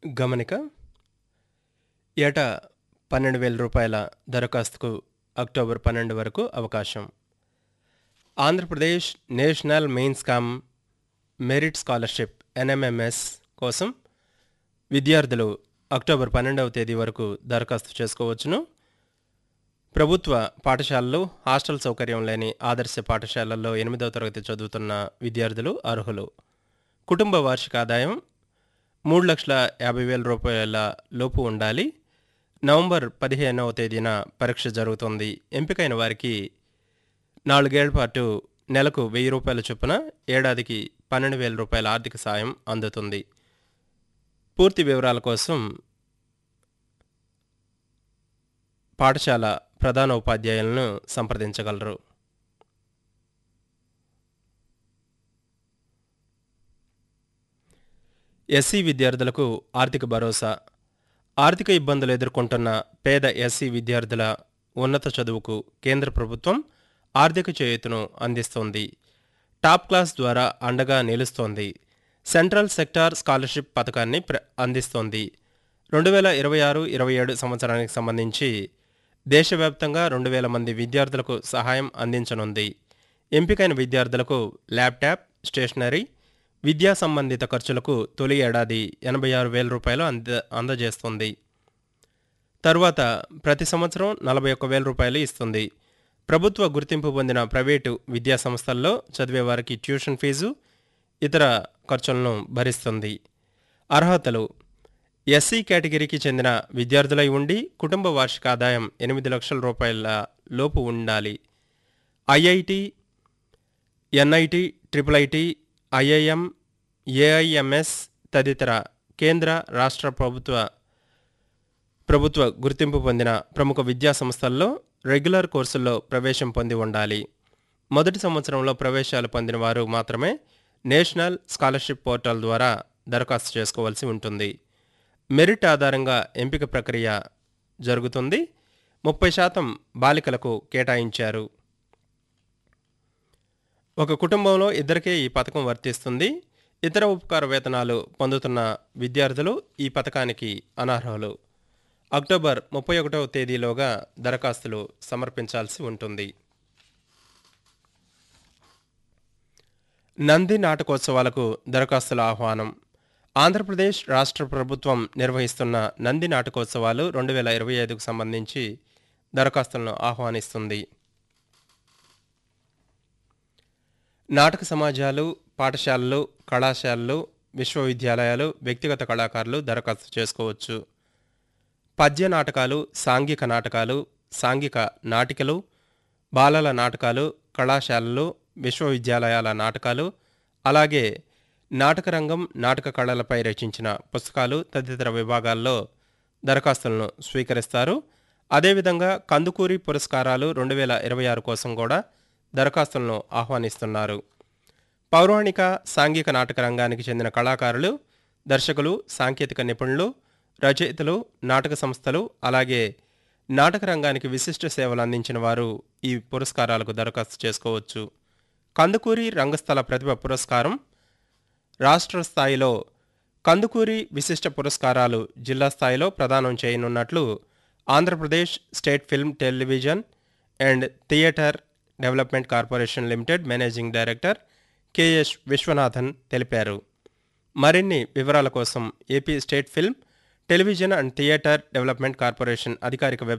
గమనిక ఏటా పన్నెండు వేల రూపాయల దరఖాస్తుకు అక్టోబర్ పన్నెండు వరకు అవకాశం Andhra Pradesh national means cum merit scholarship NMMS కోసం విద్యార్థులు అక్టోబర్ పన్నెండవ తేదీ వరకు దరఖాస్తు చేసుకోవచ్చును ప్రభుత్వ పాఠశాలలు హాస్టల్ సౌకర్యం లేని ఆదర్శ పాఠశాలల్లో ఎనిమిదవ తరగతి చదువుతున్న విద్యార్థులు అర్హులు కుటుంబ వార్షిక ఆదాయం మూడు లక్షల యాభై వేల రూపాయల లోపు ఉండాలి నవంబర్ పదిహేనవ తేదీన పరీక్ష జరుగుతుంది ఎంపికైన వారికి నాలుగేళ్ల పాటు నెలకు వెయ్యి రూపాయల చొప్పున ఏడాదికి పన్నెండు వేల రూపాయల ఆర్థిక సాయం అందుతుంది పూర్తి వివరాల కోసం పాఠశాల ప్రధాన ఉపాధ్యాయులను సంప్రదించగలరు ఎస్సీ విద్యార్థులకు ఆర్థిక భరోసా ఆర్థిక ఇబ్బందులు ఎదుర్కొంటున్న పేద ఎస్సీ విద్యార్థుల ఉన్నత చదువుకు కేంద్ర ప్రభుత్వం ఆర్థిక చేయూతను అందిస్తోంది టాప్ క్లాస్ ద్వారా అండగా నిలుస్తోంది సెంట్రల్ సెక్టార్ స్కాలర్షిప్ పథకాన్ని ప్ర అందిస్తోంది రెండు వేల ఇరవై ఆరు ఇరవై ఏడు సంవత్సరానికి సంబంధించి దేశవ్యాప్తంగా రెండు వేల మంది విద్యార్థులకు సహాయం అందించనుంది ఎంపికైన విద్యార్థులకు ల్యాప్టాప్ స్టేషనరీ విద్యా సంబంధిత ఖర్చులకు తొలి ఏడాది ఎనభై ఆరు వేల రూపాయలు అంద అందజేస్తుంది తరువాత ప్రతి సంవత్సరం నలభై ఒక్క వేల రూపాయలు ఇస్తుంది ప్రభుత్వ గుర్తింపు పొందిన ప్రైవేటు విద్యా సంస్థల్లో చదివే వారికి ట్యూషన్ ఫీజు ఇతర ఖర్చులను భరిస్తుంది అర్హతలు ఎస్సీ కేటగిరీకి చెందిన విద్యార్థులై ఉండి కుటుంబ వార్షిక ఆదాయం ఎనిమిది లక్షల రూపాయల లోపు ఉండాలి IIT NIT triple IT IIM AIIMS తదితర కేంద్ర రాష్ట్ర ప్రభుత్వ ప్రభుత్వ గుర్తింపు పొందిన ప్రముఖ విద్యా సంస్థల్లో రెగ్యులర్ కోర్సుల్లో ప్రవేశం పొంది ఉండాలి మొదటి సంవత్సరంలో ప్రవేశాలు పొందిన వారు మాత్రమే నేషనల్ స్కాలర్షిప్ పోర్టల్ ద్వారా దరఖాస్తు చేసుకోవాల్సి ఉంటుంది మెరిట్ ఆధారంగా ఎంపిక ప్రక్రియ జరుగుతుంది ముప్పై శాతం బాలికలకు కేటాయించారు ఒక కుటుంబంలో ఇద్దరికే ఈ పథకం వర్తిస్తుంది ఇతర ఉపకార వేతనాలు పొందుతున్న విద్యార్థులు ఈ పథకానికి అనర్హులు అక్టోబర్ ముప్పై ఒకటవ తేదీలోగా దరఖాస్తులు సమర్పించాల్సి ఉంటుంది నంది నాటకోత్సవాలకు దరఖాస్తుల ఆహ్వానం ఆంధ్రప్రదేశ్ రాష్ట్ర ప్రభుత్వం నిర్వహిస్తున్న నంది నాటకోత్సవాలు రెండు వేల ఇరవై ఐదుకు సంబంధించి దరఖాస్తులను ఆహ్వానిస్తుంది నాటక సమాజాలు పాఠశాలలు కళాశాలలు విశ్వవిద్యాలయాలు వ్యక్తిగత కళాకారులు దరఖాస్తు చేసుకోవచ్చు పద్య నాటకాలు సాంఘిక నాటకాలు సాంఘిక నాటికలు బాలల నాటకాలు కళాశాలలు విశ్వవిద్యాలయాల నాటకాలు అలాగే నాటకరంగం నాటక కళలపై రచించిన పుస్తకాలు తదితర విభాగాల్లో దరఖాస్తులను స్వీకరిస్తారు అదేవిధంగా కందుకూరి పురస్కారాలు రెండు వేల ఇరవై ఆరు కోసం కూడా దరఖాస్తులను ఆహ్వానిస్తున్నారు పౌరాణిక సాంఘిక నాటక రంగానికి చెందిన కళాకారులు దర్శకులు సాంకేతిక నిపుణులు రచయితలు నాటక సంస్థలు అలాగే నాటక రంగానికి విశిష్ట సేవలు అందించిన వారు ఈ పురస్కారాలకు దరఖాస్తు చేసుకోవచ్చు కందుకూరి రంగస్థల ప్రతిభ పురస్కారం రాష్ట్ర స్థాయిలో కందుకూరి విశిష్ట పురస్కారాలు జిల్లా స్థాయిలో ప్రదానం చేయనున్నట్లు Andhra Pradesh state film television and theatre development corporation limited managing director KS Viswanathan తెలిపారు మరిన్ని వివరాల కోసం AP state film television and theatre development corporation అధికారిక వెబ్సైట్